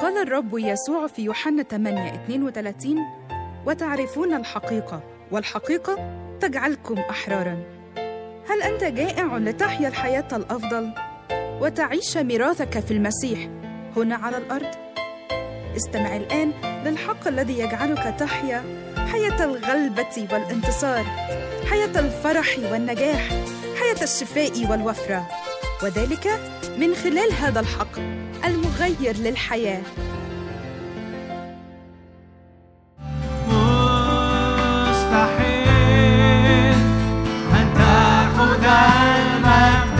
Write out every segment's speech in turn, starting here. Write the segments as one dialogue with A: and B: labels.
A: قال الرب يسوع في يوحنا 8 32 وتعرفون الحقيقة والحقيقة تجعلكم أحرارا هل أنت جائع لتحيا الحياة الأفضل وتعيش ميراثك في المسيح هنا على الأرض؟ استمع الآن للحق الذي يجعلك تحيا حياة الغلبة والانتصار حياة الفرح والنجاح حياة الشفاء والوفرة وذلك من خلال هذا الحق المغير للحياه
B: مستحيل أن تأخذ المجد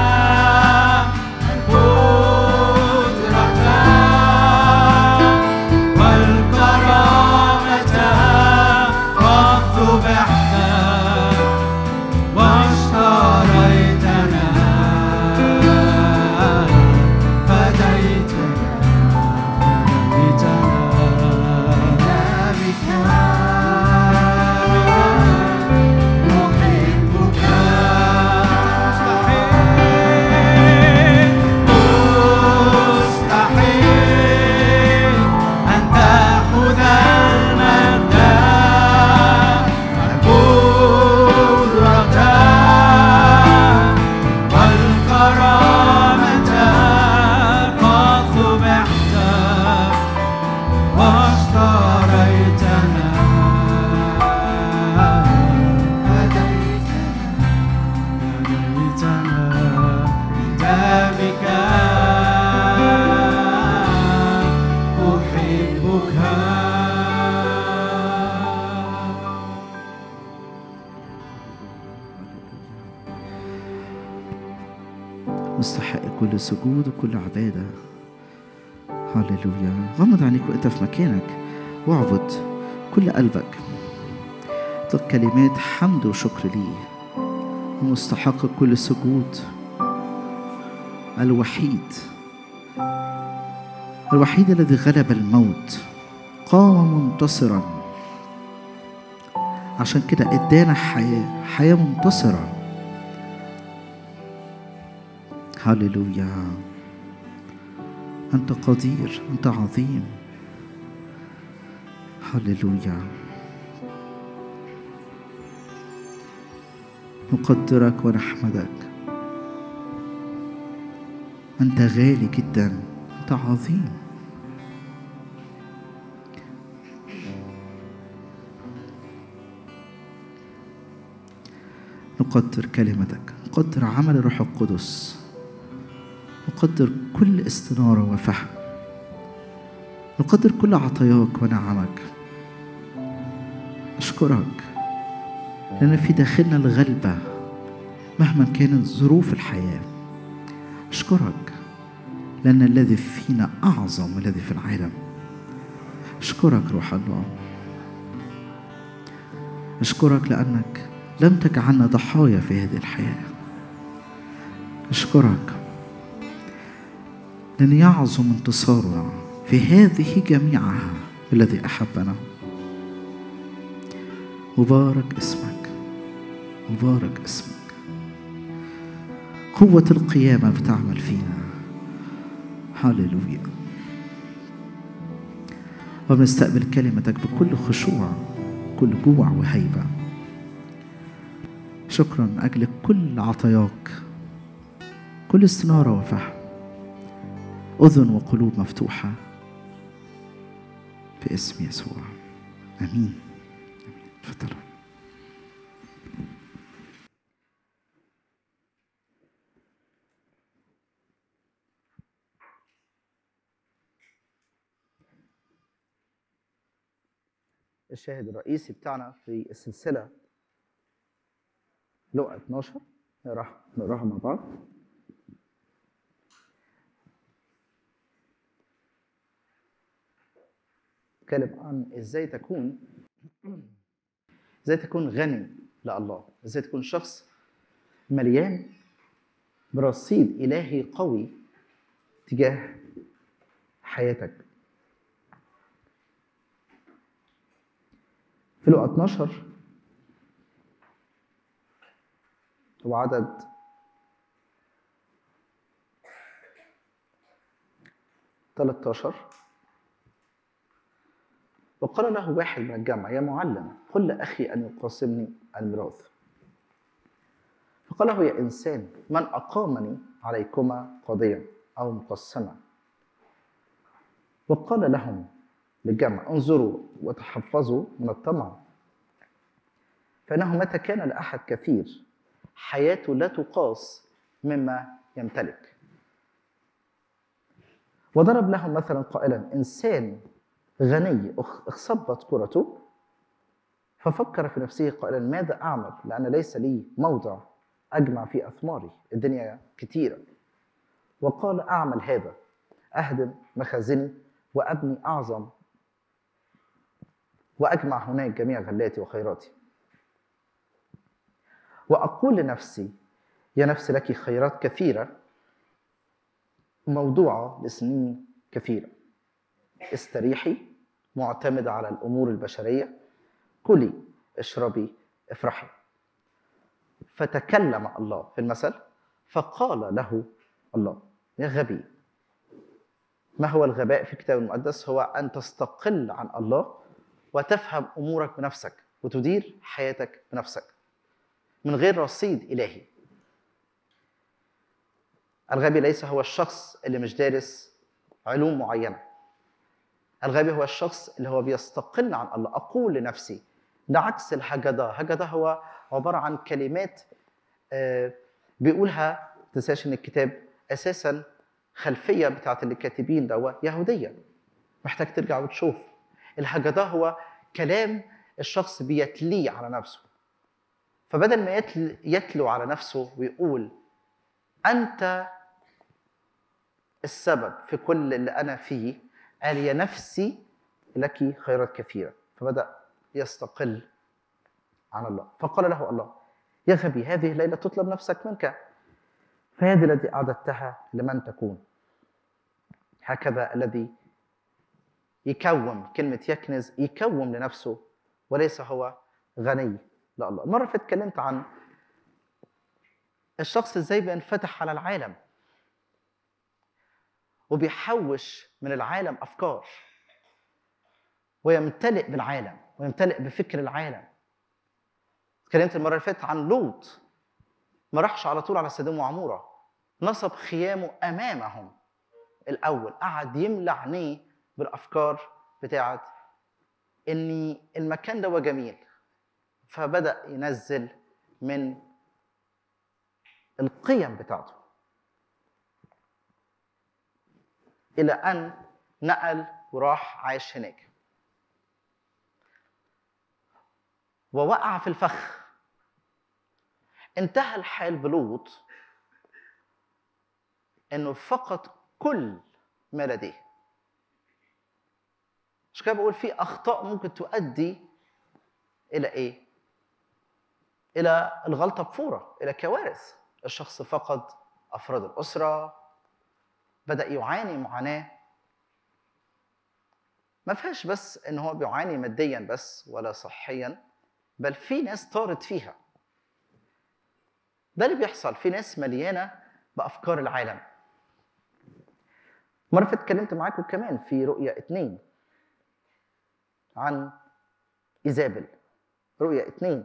B: القدرة والكرامة قد ذبحت واشتريتنا فديتنا والكرامة قد ذبحت واشتريتنا فديتنا بدمك أحبك
C: مستحق كل سجود وكل عبادة هللويا غمض عينيك وانت في مكانك واعبد كل قلبك اطلق كلمات حمد وشكر ليه ومستحق كل سجود الوحيد الوحيد الذي غلب الموت قام منتصرا عشان كده ادانا حياة حياة منتصرة هللويا أنت قدير أنت عظيم هللويا نقدرك ونحمدك أنت غالي جدا أنت عظيم نقدر كلمتك نقدر عمل الروح القدس نقدر كل استنارة وفهم نقدر كل عطاياك ونعمك أشكرك لأن في داخلنا الغلبة مهما كانت ظروف الحياة أشكرك لأن الذي فينا أعظم من الذي في العالم أشكرك روح الله أشكرك لأنك لم تجعلنا ضحايا في هذه الحياة أشكرك لأن يعظم انتصارنا في هذه جميعها الذي أحبنا مبارك اسمك مبارك اسمك قوة القيامة بتعمل فينا هللويا وبنستقبل كلمتك بكل خشوع كل جوع وهيبة شكرا أجل كل عطاياك كل استنارة وفهم أذن وقلوب مفتوحة باسم يسوع آمين تفضلوا الشاهد الرئيسي بتاعنا في السلسلة لقى 12 نقراها نقراها مع بعض اتكلم عن ازاي تكون ازاي تكون غني لله ازاي تكون شخص مليان برصيد الهي قوي تجاه حياتك في لقا 12 وعدد تلتاشر
D: وقال له واحد من الجمع يا معلم قل لأخي أن يقاسمني الميراث فقال له يا إنسان من أقامني عليكما قضيا أو مقسما وقال لهم للجمع انظروا وتحفظوا من الطمع فإنه متى كان لأحد كثير حياته لا تقاس مما يمتلك وضرب لهم مثلا قائلا إنسان غني أخ- اخصبت كرته ففكر في نفسه قائلا ماذا أعمل لأن ليس لي موضع أجمع فيه أثماري الدنيا كثيرة وقال أعمل هذا أهدم مخازني وأبني أعظم وأجمع هناك جميع غلاتي وخيراتي وأقول لنفسي يا نفس لك خيرات كثيرة موضوعة لسنين كثيرة استريحي معتمدة على الأمور البشرية كلي اشربي افرحي فتكلم الله في المثل فقال له الله يا غبي ما هو الغباء في الكتاب المقدس هو أن تستقل عن الله وتفهم أمورك بنفسك وتدير حياتك بنفسك من غير رصيد إلهي الغبي ليس هو الشخص اللي مش دارس علوم معينة الغبي هو الشخص اللي هو بيستقل عن الله أقول لنفسي ده عكس الهجدة هجدة هو عبارة عن كلمات آه، بيقولها تنساش ان الكتاب اساسا خلفيه بتاعت اللي كاتبين ده يهوديه محتاج ترجع وتشوف الهجدة هو كلام الشخص بيتليه على نفسه فبدل ما يتل يتلو على نفسه ويقول انت السبب في كل اللي انا فيه قال يا نفسي لك خيرات كثيره فبدا يستقل عن الله فقال له الله يا غبي هذه الليله تطلب نفسك منك فهذه التي اعددتها لمن تكون هكذا الذي يكوم كلمه يكنز يكوم لنفسه وليس هو غني لا الله المره اللي فاتت اتكلمت عن الشخص ازاي بينفتح على العالم وبيحوش من العالم افكار ويمتلئ بالعالم ويمتلئ بفكر العالم اتكلمت المره اللي فاتت عن لوط ما راحش على طول على سدوم وعموره نصب خيامه امامهم الاول قعد يملى عينيه بالافكار بتاعت ان المكان ده هو جميل فبدا ينزل من القيم بتاعته الى ان نقل وراح عايش هناك ووقع في الفخ انتهى الحال بلوط انه فقد كل ما لديه مش كده بقول في اخطاء ممكن تؤدي الى ايه الى الغلطه بفوره الى كوارث الشخص فقد افراد الاسره بدا يعاني معاناه ما فيهاش بس ان هو بيعاني ماديا بس ولا صحيا بل في ناس طارت فيها ده اللي بيحصل في ناس مليانه بافكار العالم مرة فاتت اتكلمت معاكم كمان في رؤية اتنين عن إيزابل رؤية اتنين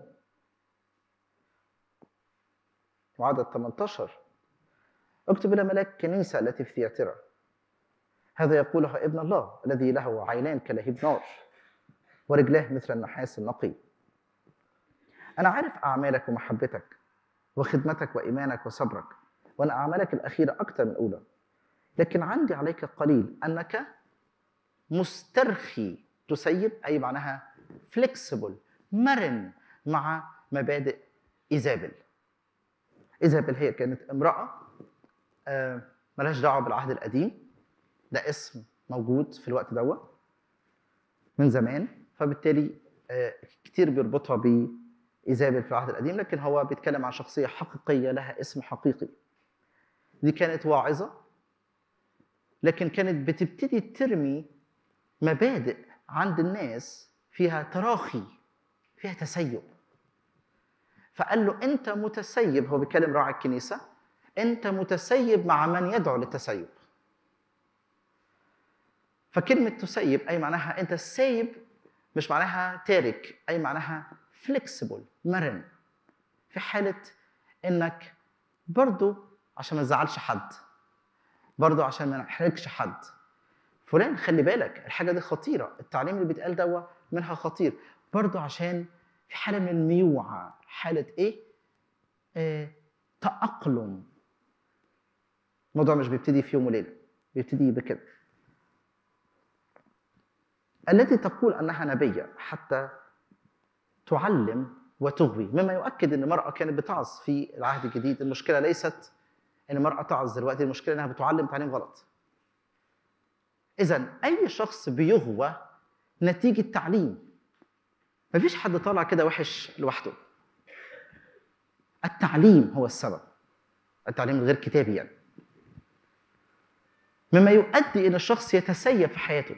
D: وعدد 18 اكتب إلى ملاك كنيسة التي في ثياترا هذا يقولها ابن الله الذي له عينان كلهيب نار ورجلاه مثل النحاس النقي أنا عارف أعمالك ومحبتك وخدمتك وإيمانك وصبرك وأن أعمالك الأخيرة أكثر من الأولى لكن عندي عليك قليل أنك مسترخي تسيب أي معناها فليكسبل مرن مع مبادئ إيزابل إيزابل هي كانت امرأة آه، ملهاش دعوة بالعهد القديم ده اسم موجود في الوقت دوت من زمان فبالتالي آه، كتير بيربطها بإيزابل في العهد القديم لكن هو بيتكلم عن شخصية حقيقية لها اسم حقيقي دي كانت واعظة لكن كانت بتبتدي ترمي مبادئ عند الناس فيها تراخي فيها تسيب فقال له انت متسيب هو بيكلم راعي الكنيسه انت متسيب مع من يدعو للتسيب فكلمه تسيب اي معناها انت سايب مش معناها تارك اي معناها فليكسيبل مرن في حاله انك برضو عشان ما تزعلش حد برضو عشان ما نحرجش حد فلان خلي بالك الحاجه دي خطيره التعليم اللي بيتقال دوا منها خطير برضو عشان في حاله من الميوعه حاله ايه آه تاقلم الموضوع مش بيبتدي في يوم وليله بيبتدي بكده التي تقول انها نبيه حتى تعلم وتغوي مما يؤكد ان المراه كانت بتعظ في العهد الجديد المشكله ليست ان المراه تعظ دلوقتي المشكله انها بتعلم تعليم غلط اذا اي شخص بيغوى نتيجه تعليم مفيش حد طالع كده وحش لوحده التعليم هو السبب التعليم الغير كتابي يعني مما يؤدي ان الشخص يتسيب في حياته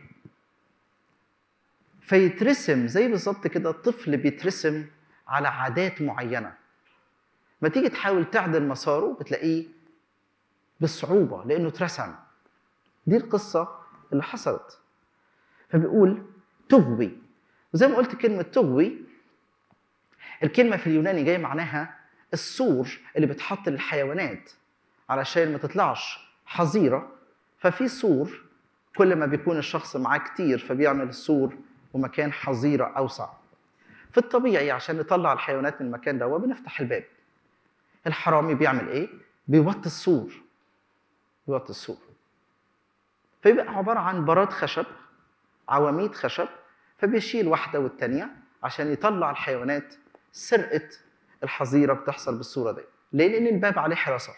D: فيترسم زي بالظبط كده الطفل بيترسم على عادات معينه ما تيجي تحاول تعدل مساره بتلاقيه بصعوبه لانه اترسم دي القصه اللي حصلت فبيقول تغوي وزي ما قلت كلمه تغوي الكلمه في اليوناني جايه معناها السور اللي بتحط للحيوانات علشان ما تطلعش حظيره ففي سور كل ما بيكون الشخص معاه كتير فبيعمل السور ومكان حظيره اوسع في الطبيعي عشان نطلع الحيوانات من المكان ده بنفتح الباب الحرامي بيعمل ايه بيوطي السور بيوطي السور فيبقى عباره عن براد خشب عواميد خشب فبيشيل واحده والتانيه عشان يطلع الحيوانات سرقه الحظيره بتحصل بالصوره دي ليه لان الباب عليه حراسه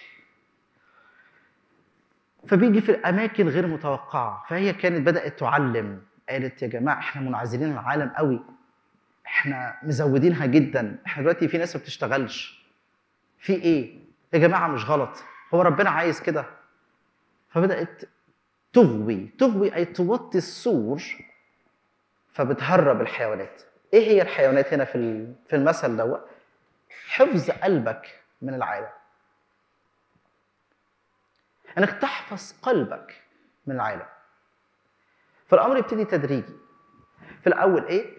D: فبيجي في الاماكن غير متوقعه فهي كانت بدات تعلم قالت يا جماعه احنا منعزلين عن العالم قوي احنا مزودينها جدا احنا دلوقتي في ناس ما بتشتغلش في ايه يا جماعه مش غلط هو ربنا عايز كده فبدات تغوي تغوي اي توطي السور فبتهرب الحيوانات ايه هي الحيوانات هنا في في المثل دوت حفظ قلبك من العالم انك تحفظ قلبك من العالم فالامر يبتدي تدريجي في الاول ايه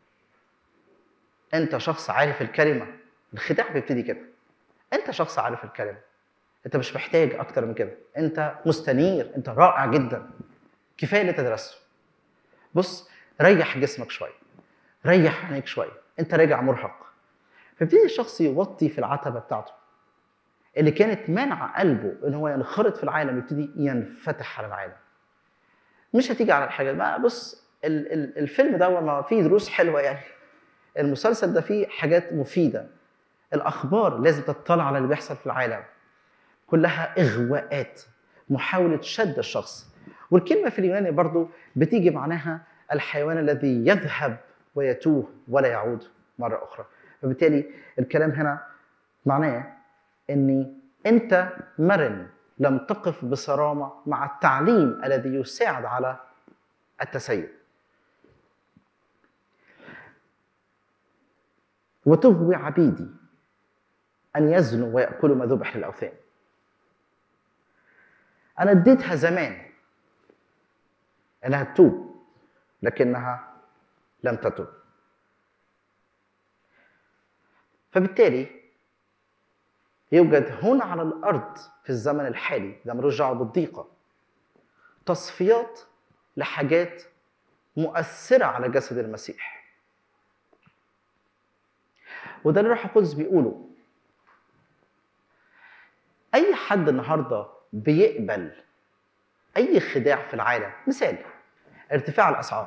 D: انت شخص عارف الكلمه الخداع بيبتدي كده انت شخص عارف الكلمه انت مش محتاج اكتر من كده انت مستنير انت رائع جدا كفايه اللي تدرسه بص ريح جسمك شويه ريح عينيك شويه انت راجع مرهق فيبتدي الشخص يوطي في العتبه بتاعته اللي كانت مانعه قلبه ان هو ينخرط في العالم يبتدي ينفتح على العالم مش هتيجي على الحاجه ما بص ال- ال- الفيلم ده ما فيه دروس حلوه يعني المسلسل ده فيه حاجات مفيده الاخبار لازم تطلع على اللي بيحصل في العالم كلها اغواءات محاوله شد الشخص والكلمه في اليوناني برضو بتيجي معناها الحيوان الذي يذهب ويتوه ولا يعود مره اخرى فبالتالي الكلام هنا معناه اني انت مرن لم تقف بصرامه مع التعليم الذي يساعد على التسيب وتغوي عبيدي ان يزنوا وياكلوا ما ذبح للاوثان انا اديتها زمان انها تتوب لكنها لم تتوب فبالتالي يوجد هنا على الارض في الزمن الحالي ده ملوش دعوه بالضيقه تصفيات لحاجات مؤثره على جسد المسيح وده اللي الروح القدس بيقوله اي حد النهارده بيقبل اي خداع في العالم مثال ارتفاع الاسعار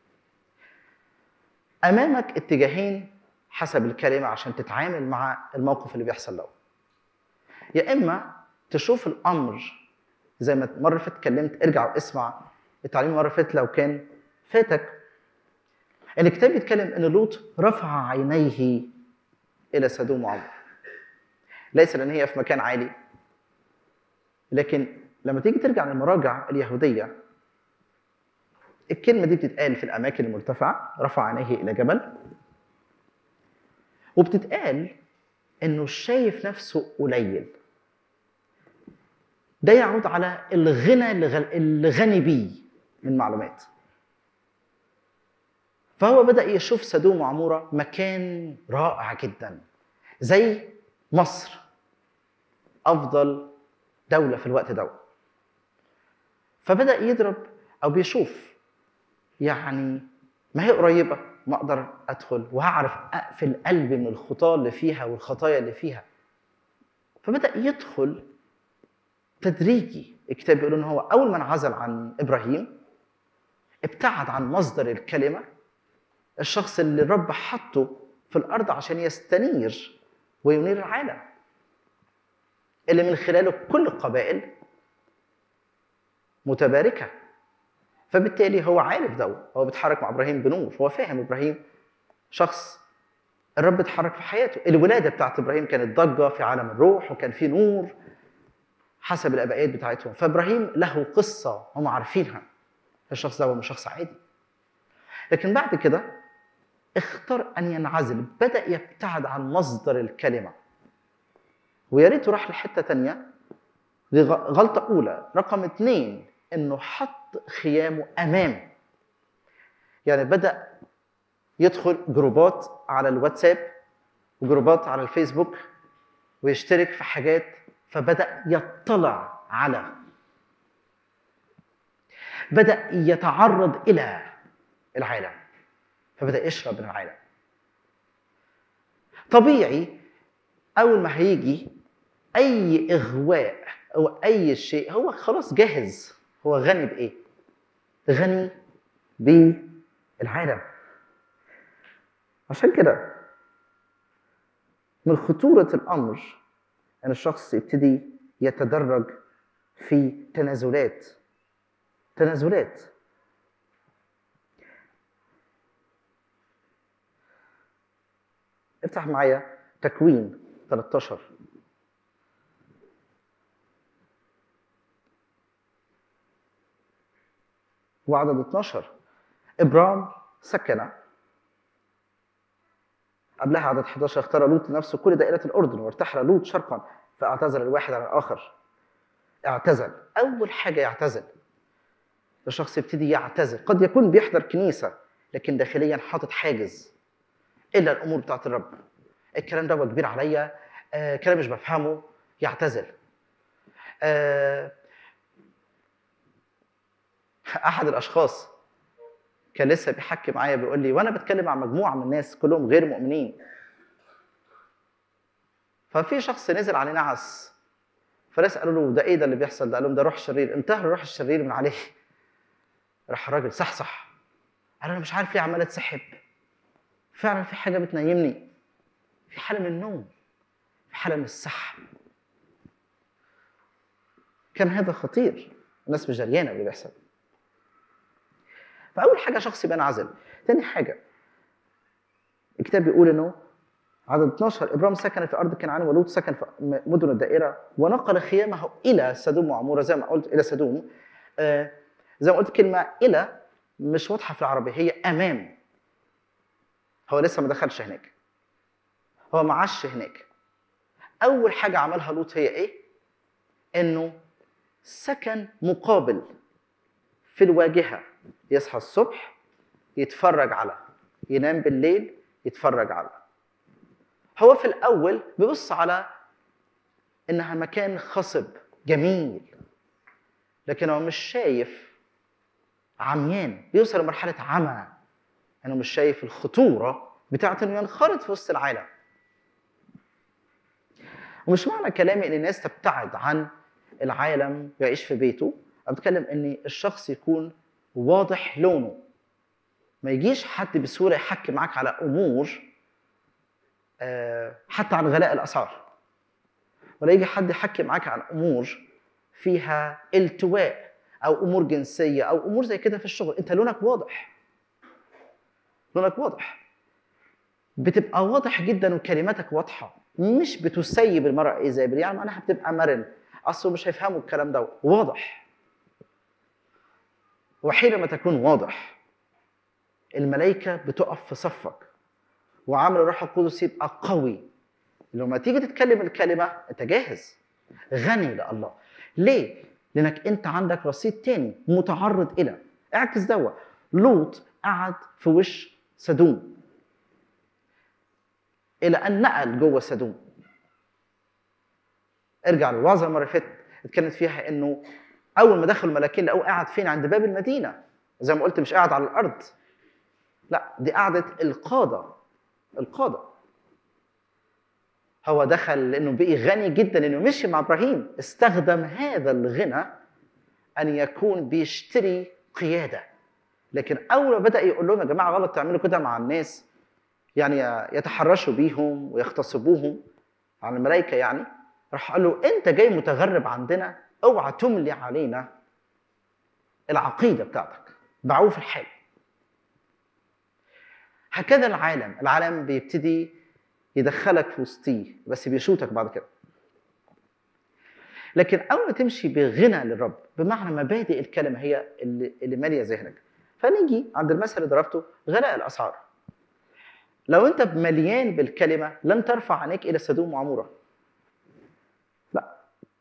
D: امامك اتجاهين حسب الكلمه عشان تتعامل مع الموقف اللي بيحصل له يا اما تشوف الامر زي ما المره اللي فاتت اتكلمت ارجع واسمع التعليم المره اللي فاتت لو كان فاتك الكتاب بيتكلم ان لوط رفع عينيه الى سدوم وعمر ليس لان هي في مكان عالي لكن لما تيجي ترجع للمراجع اليهوديه الكلمه دي بتتقال في الاماكن المرتفعه رفع عينيه الى جبل وبتتقال انه شايف نفسه قليل ده يعود على الغنى اللي غل- اللي غني بيه من معلومات فهو بدا يشوف سدوم وعموره مكان رائع جدا زي مصر افضل دوله في الوقت ده فبدا يضرب او بيشوف يعني ما هي قريبه ما اقدر ادخل وهعرف اقفل قلبي من الخطاه اللي فيها والخطايا اللي فيها فبدا يدخل تدريجي الكتاب بيقول ان هو اول ما انعزل عن ابراهيم ابتعد عن مصدر الكلمه الشخص اللي الرب حطه في الارض عشان يستنير وينير العالم اللي من خلاله كل القبائل متباركه فبالتالي هو عارف ده هو بيتحرك مع ابراهيم بنور هو فاهم ابراهيم شخص الرب اتحرك في حياته الولاده بتاعت ابراهيم كانت ضجه في عالم الروح وكان في نور حسب الابائيات بتاعتهم فابراهيم له قصه هم عارفينها الشخص ده هو مش شخص عادي لكن بعد كده اختار ان ينعزل بدا يبتعد عن مصدر الكلمه ويا ريته راح لحته تانية دي غ- غلطه اولى رقم اتنين انه حط خيامه امام يعني بدا يدخل جروبات على الواتساب وجروبات على الفيسبوك ويشترك في حاجات فبدا يطلع على بدا يتعرض الى العالم فبدا يشرب من العالم طبيعي اول ما هيجي اي اغواء او اي شيء هو خلاص جاهز هو غني بايه غني بالعالم عشان كده من خطورة الأمر أن الشخص يبتدي يتدرج في تنازلات تنازلات افتح معايا تكوين 13 وعدد 12 إبرام سكن قبلها عدد 11 اختار لوط لنفسه كل دائرة الأردن وارتحل لوط شرقا فاعتزل الواحد عن الآخر اعتزل أول حاجة يعتزل الشخص يبتدي يعتزل قد يكون بيحضر كنيسة لكن داخليا حاطط حاجز إلا الأمور بتاعت الرب الكلام ده كبير عليا آه كلام مش بفهمه يعتزل آه أحد الأشخاص كان لسه بيحكي معايا بيقول لي وانا بتكلم مع مجموعه من الناس كلهم غير مؤمنين ففي شخص نزل عليه نعس فناس قالوا له ده ايه ده اللي بيحصل ده قال لهم ده روح شرير انتهى الروح الشرير من عليه راح الراجل صحصح قال انا مش عارف ليه عمال اتسحب فعلا في حاجه بتنيمني في حاله من النوم في حاله من السحب كان هذا خطير الناس مش دريانه باللي بيحصل فاول حاجه شخص يبقى انعزل تاني حاجه الكتاب بيقول انه عدد 12 ابرام سكن في ارض كنعان ولوط سكن في مدن الدائره ونقل خيامه الى سدوم وعموره زي ما قلت الى سدوم آه زي ما قلت كلمه الى مش واضحه في العربي هي امام هو لسه ما دخلش هناك هو ما عاش هناك اول حاجه عملها لوط هي ايه انه سكن مقابل في الواجهه يصحى الصبح يتفرج على ينام بالليل يتفرج على هو في الاول بيبص على انها مكان خصب جميل لكن هو مش شايف عميان بيوصل لمرحله عمى انه مش شايف الخطوره بتاعت انه ينخرط في وسط العالم ومش معنى كلامي ان الناس تبتعد عن العالم ويعيش في بيته انا بتكلم ان الشخص يكون واضح لونه ما يجيش حد بسهوله يحكي معاك على امور آه، حتى عن غلاء الاسعار ولا يجي حد يحكي معاك عن امور فيها التواء او امور جنسيه او امور زي كده في الشغل انت لونك واضح لونك واضح بتبقى واضح جدا وكلماتك واضحه مش بتسيب المرأة ايزابل يعني معناها بتبقى مرن اصله مش هيفهموا الكلام ده واضح وحينما تكون واضح الملائكة بتقف في صفك وعمل الروح القدس يبقى قوي لما تيجي تتكلم الكلمة انت جاهز غني لله ليه؟ لانك انت عندك رصيد تاني متعرض الى اعكس دوا لوط قعد في وش سدوم الى ان نقل جوه سدوم ارجع للوعظه المره اللي فاتت اتكلمت فيها انه اول ما دخلوا الملاكين لقوه قاعد فين عند باب المدينه زي ما قلت مش قاعد على الارض لا دي قعدة القادة القادة هو دخل لأنه بقي غني جدا إنه مشي مع إبراهيم استخدم هذا الغنى أن يكون بيشتري قيادة لكن أول ما بدأ يقول لهم يا جماعة غلط تعملوا كده مع الناس يعني يتحرشوا بيهم ويغتصبوهم عن الملائكة يعني راح قال له أنت جاي متغرب عندنا اوعى تملي علينا العقيدة بتاعتك باعوه في الحال هكذا العالم العالم بيبتدي يدخلك في وسطيه بس بيشوتك بعد كده لكن اول ما تمشي بغنى للرب بمعنى مبادئ الكلمه هي اللي, اللي ماليه ذهنك فنيجي عند المثل اللي ضربته غلاء الاسعار لو انت مليان بالكلمه لن ترفع عينيك الى سدوم وعموره لا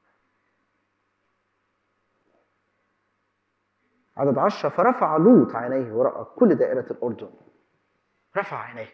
D: عدد عشرة فرفع لوط عينيه ورأى كل دائرة الأردن رفع عينيه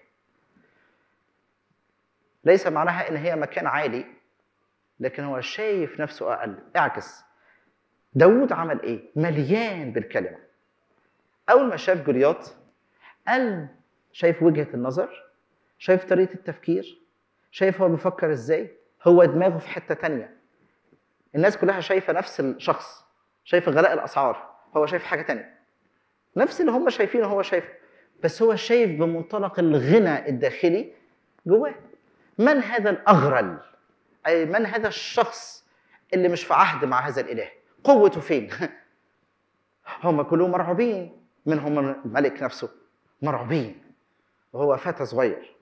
D: ليس معناها ان هي مكان عالي لكن هو شايف نفسه اقل اعكس داود عمل ايه مليان بالكلمه اول ما شاف جولياط قال شايف وجهه النظر شايف طريقه التفكير شايف هو بيفكر ازاي هو دماغه في حته تانية الناس كلها شايفه نفس الشخص شايفه غلاء الاسعار هو شايف حاجه تانية نفس اللي هم شايفينه هو شايفه بس هو شايف بمنطلق الغنى الداخلي جواه من هذا الأغرل أي من هذا الشخص اللي مش في عهد مع هذا الإله قوته فين هم كلهم مرعوبين منهم الملك نفسه مرعوبين وهو فتى صغير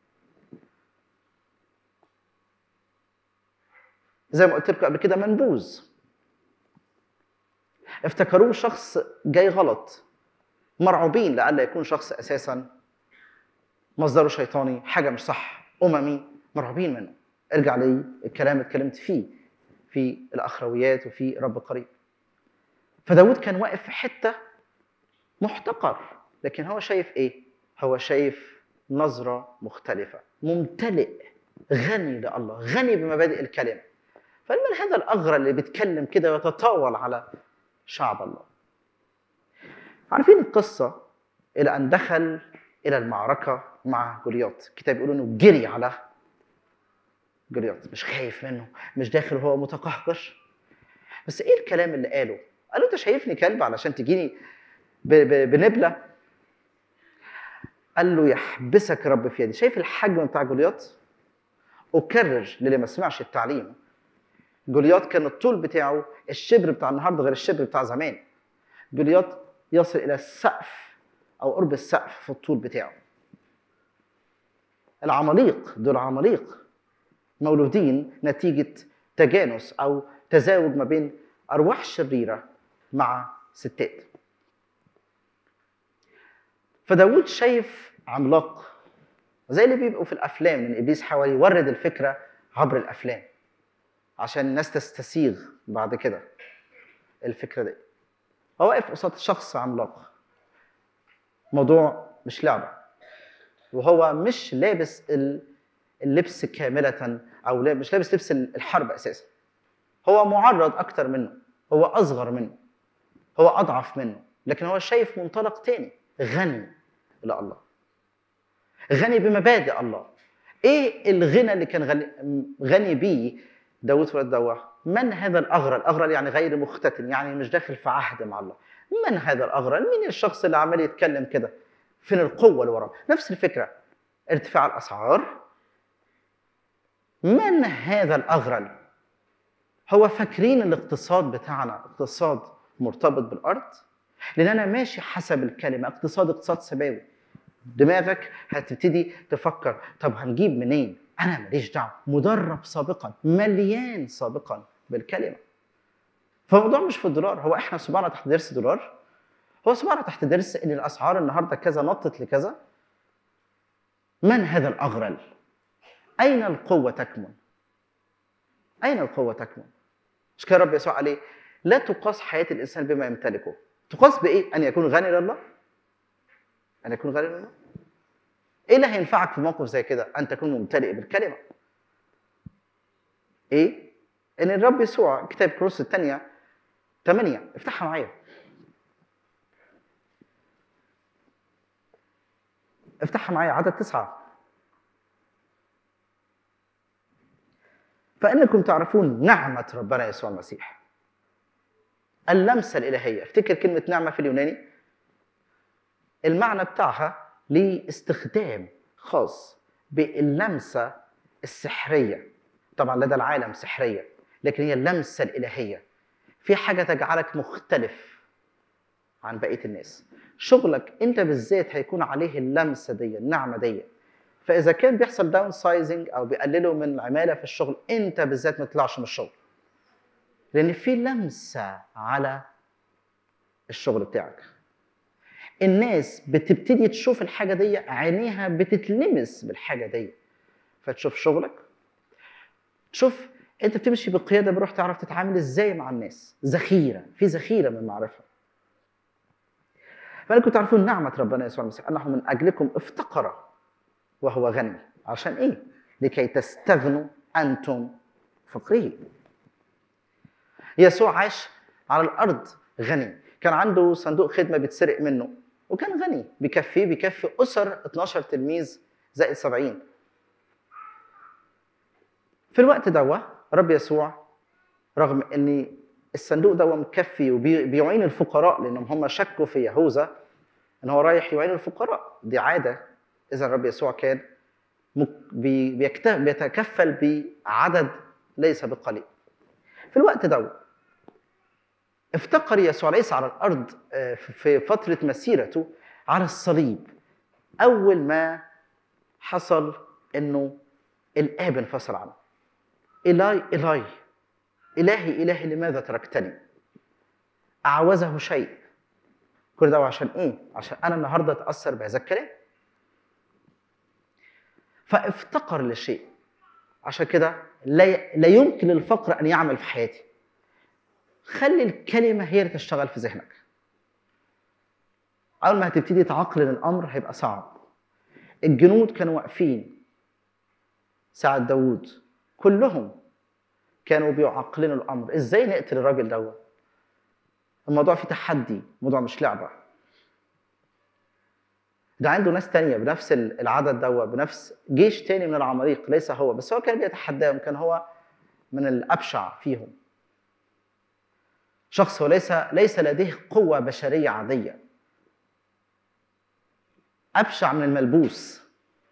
D: زي ما قلت لكم قبل كده منبوذ افتكروه شخص جاي غلط مرعوبين لئلا يكون شخص اساسا مصدره شيطاني حاجه مش صح اممي مرعوبين منه ارجع لي الكلام اللي اتكلمت فيه في الاخرويات وفي رب قريب فداود كان واقف في حته محتقر لكن هو شايف ايه هو شايف نظره مختلفه ممتلئ غني لله غني بمبادئ الكلمه فمن هذا الاغرى اللي بيتكلم كده ويتطاول على شعب الله عارفين القصة إلى أن دخل إلى المعركة مع جولياط الكتاب بيقول إنه جري على جولياط مش خايف منه مش داخل وهو متقهقر بس إيه الكلام اللي قاله؟ قال له أنت شايفني كلب علشان تجيني ب- ب- بنبلة قال له يحبسك رب في يدي شايف الحجم بتاع جولياط أكرر للي ما سمعش التعليم جولياط كان الطول بتاعه الشبر بتاع النهارده غير الشبر بتاع زمان جولياط يصل الى السقف او قرب السقف في الطول بتاعه العماليق دول عماليق مولودين نتيجه تجانس او تزاوج ما بين ارواح شريره مع ستات فداود شايف عملاق زي اللي بيبقوا في الافلام من ابليس حاول يورد الفكره عبر الافلام عشان الناس تستسيغ بعد كده الفكره دي هو واقف قصاد شخص عملاق موضوع مش لعبه وهو مش لابس ال- اللبس كاملة أو لا- مش لابس لبس الحرب أساسا هو معرض أكتر منه هو أصغر منه هو أضعف منه لكن هو شايف منطلق تاني غني لله غني بمبادئ الله ايه الغنى اللي كان غني, غني بيه داود في الوقت دوت من هذا الاغرى الاغرى يعني غير مختتن يعني مش داخل في عهد مع الله من هذا الاغرى مين الشخص اللي عمال يتكلم كده فين القوه اللي وراه نفس الفكره ارتفاع الاسعار من هذا الاغرل هو فاكرين الاقتصاد بتاعنا اقتصاد مرتبط بالارض لان انا ماشي حسب الكلمه اقتصاد اقتصاد سماوي دماغك هتبتدي تفكر طب هنجيب منين انا ماليش دعوه مدرب سابقا مليان سابقا بالكلمه فالموضوع مش في الدولار هو احنا صبعنا تحت درس دولار هو صبعنا تحت درس ان الاسعار النهارده كذا نطت لكذا من هذا الاغرل اين القوه تكمن اين القوه تكمن مش كده رب يسوع عليه لا تقاس حياه الانسان بما يمتلكه تقاس بايه ان يكون غني لله ان يكون غني لله ايه اللي هينفعك في موقف زي كده ان تكون ممتلئ بالكلمه ايه ان الرب يسوع كتاب كروس الثانيه 8 افتحها معايا افتحها معايا عدد تسعة فإنكم تعرفون نعمة ربنا يسوع المسيح اللمسة الإلهية افتكر كلمة نعمة في اليوناني المعنى بتاعها ليه استخدام خاص باللمسة السحرية طبعا لدى العالم سحرية لكن هي اللمسة الإلهية في حاجة تجعلك مختلف عن بقية الناس شغلك انت بالذات هيكون عليه اللمسة دي النعمة دي فإذا كان بيحصل داون سايزنج أو بيقللوا من العمالة في الشغل انت بالذات ما تطلعش من الشغل لأن في لمسة على الشغل بتاعك الناس بتبتدي تشوف الحاجة دي عينيها بتتلمس بالحاجة دي فتشوف شغلك تشوف انت بتمشي بقيادة بروح تعرف تتعامل ازاي مع الناس ذخيرة في ذخيرة من المعرفة فأنكم تعرفون نعمة ربنا يسوع المسيح أنه من أجلكم افتقر وهو غني عشان إيه؟ لكي تستغنوا أنتم فقيرين يسوع عاش على الأرض غني كان عنده صندوق خدمة بيتسرق منه وكان غني بيكفيه بيكفي أسر 12 تلميذ زائد 70 في الوقت دوا رب يسوع رغم ان الصندوق ده مكفي وبيعين الفقراء لانهم هم شكوا في يهوذا ان هو رايح يعين الفقراء دي عاده اذا الرب يسوع كان مك- بي- بيكت- بيتكفل بعدد ليس بقليل في الوقت ده افتقر يسوع ليس على الارض آه، في فتره مسيرته على الصليب اول ما حصل انه الاب انفصل عنه إلاي إلاي إلهي إلهي لماذا تركتني؟ أعوزه شيء كل ده عشان إيه؟ عشان أنا النهاردة أتأثر بهذا الكلام فافتقر لشيء عشان كده لا لا يمكن للفقر أن يعمل في حياتي خلي الكلمة هي اللي تشتغل في ذهنك أول ما هتبتدي تعقل الأمر هيبقى صعب الجنود كانوا واقفين ساعة داوود كلهم كانوا بيعقلنوا الامر ازاي نقتل الراجل دوت الموضوع فيه تحدي الموضوع مش لعبه ده عنده ناس تانية بنفس العدد دوت بنفس جيش تاني من العماليق ليس هو بس هو كان بيتحداهم كان هو من الابشع فيهم شخص هو ليس ليس لديه قوة بشرية عادية أبشع من الملبوس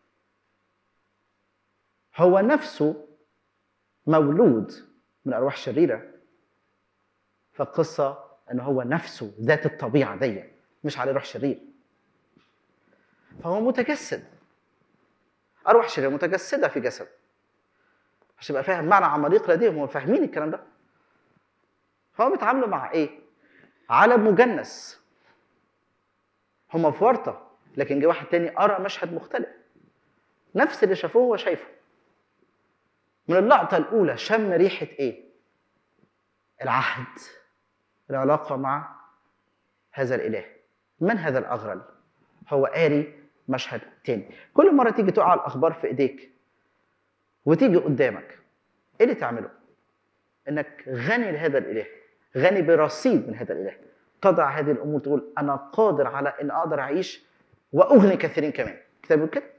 D: هو نفسه مولود من ارواح شريره فالقصه ان هو نفسه ذات الطبيعه دي مش عليه روح شرير فهو متجسد ارواح شريره متجسده في جسد عشان يبقى فاهم معنى عماليق لديهم هم فاهمين الكلام ده فهم بيتعاملوا مع ايه عالم مجنس هم في ورطه لكن جه واحد تاني ارى مشهد مختلف نفس اللي شافوه هو شايفه من اللقطة الأولى شم ريحة إيه؟ العهد العلاقة مع هذا الإله من هذا الأغرل؟ هو قاري مشهد تاني كل مرة تيجي تقع الأخبار في إيديك وتيجي قدامك إيه اللي تعمله؟ إنك غني لهذا الإله غني برصيد من هذا الإله تضع هذه الأمور تقول أنا قادر على إن أقدر أعيش وأغني كثيرين كمان كتاب بيقول كده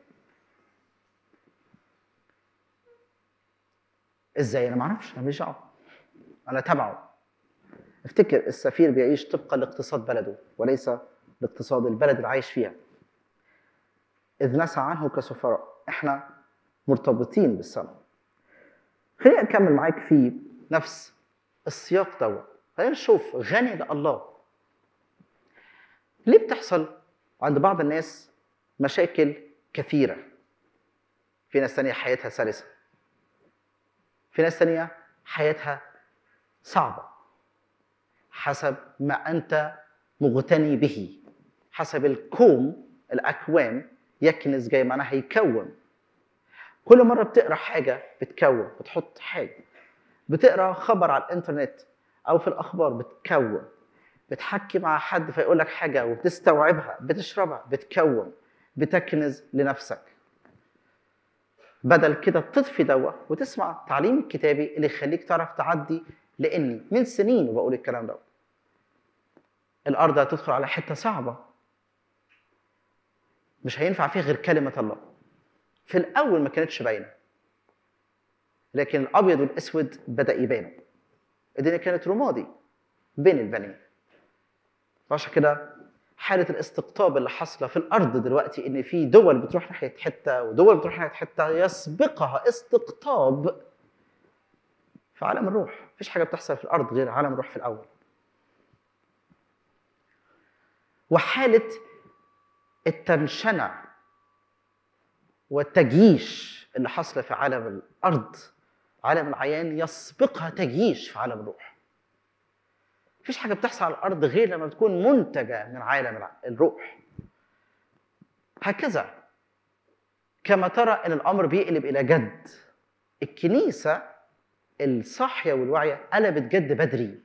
D: ازاي انا ما اعرفش انا ماليش دعوه انا تبعه افتكر السفير بيعيش طبقا لاقتصاد بلده وليس لاقتصاد البلد اللي عايش فيها اذ نسى عنه كسفراء احنا مرتبطين بالسماء خليني اكمل معاك في نفس السياق دوت خلينا نشوف غني لله ليه بتحصل عند بعض الناس مشاكل كثيره في ناس تانية حياتها سلسه في ناس تانية حياتها صعبة حسب ما أنت مغتني به حسب الكوم الأكوان يكنز جاي معناها يكون كل مرة بتقرا حاجة بتكون بتحط حاجة بتقرا خبر على الإنترنت أو في الأخبار بتكون بتحكي مع حد فيقول لك حاجة وبتستوعبها بتشربها بتكون بتكنز لنفسك بدل كده تطفي دوا وتسمع التعليم الكتابي اللي يخليك تعرف تعدي لاني من سنين وبقول الكلام ده الارض هتدخل على حته صعبه مش هينفع فيها غير كلمه الله في الاول ما كانتش باينه لكن الابيض والاسود بدا يبانوا الدنيا كانت رمادي بين البنين عشان كده حاله الاستقطاب اللي حاصله في الارض دلوقتي ان في دول بتروح ناحيه حته ودول بتروح ناحيه حته يسبقها استقطاب في عالم الروح مفيش حاجه بتحصل في الارض غير عالم الروح في الاول وحاله التنشنه والتجيش اللي حصل في عالم الارض عالم العيان يسبقها تجيش في عالم الروح مفيش حاجه بتحصل على الارض غير لما بتكون منتجه من عالم الع- الروح هكذا كما ترى ان الامر بيقلب الى جد الكنيسه الصاحيه والواعيه قلبت جد بدري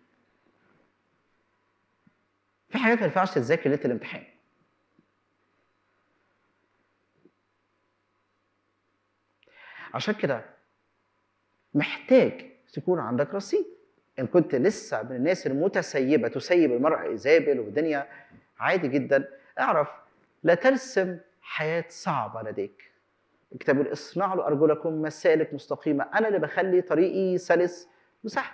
D: في حاجات ما ينفعش تتذاكر ليله الامتحان عشان كده محتاج تكون عندك رصيد ان كنت لسه من الناس المتسيبه تسيب المرأة ايزابل والدنيا عادي جدا اعرف لا ترسم حياه صعبه لديك الكتاب يقول اصنعوا لارجلكم مسالك مستقيمه انا اللي بخلي طريقي سلس وسهل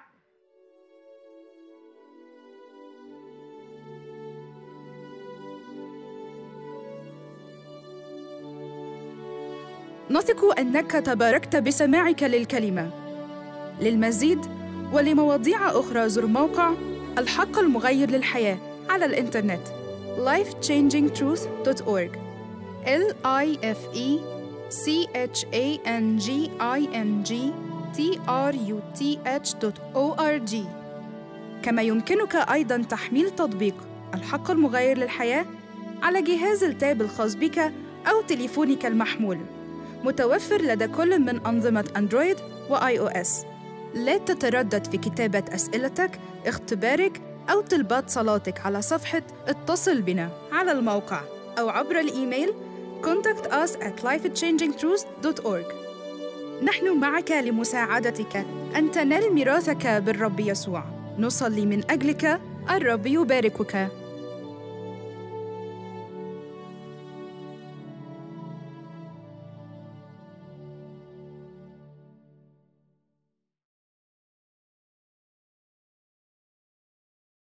A: نثق انك تباركت بسماعك للكلمه للمزيد ولمواضيع اخرى زر موقع الحق المغير للحياه على الانترنت lifechangingtruth.org l i f e c h a n g i n g t r u t h o r g كما يمكنك ايضا تحميل تطبيق الحق المغير للحياه على جهاز التاب الخاص بك او تليفونك المحمول متوفر لدى كل من أنظمة أندرويد وآي أو إس. لا تتردد في كتابة أسئلتك، اختبارك أو طلبات صلاتك على صفحة اتصل بنا على الموقع أو عبر الإيميل contact us at lifechangingtruth.org نحن معك لمساعدتك أن تنال ميراثك بالرب يسوع نصلي من أجلك الرب يباركك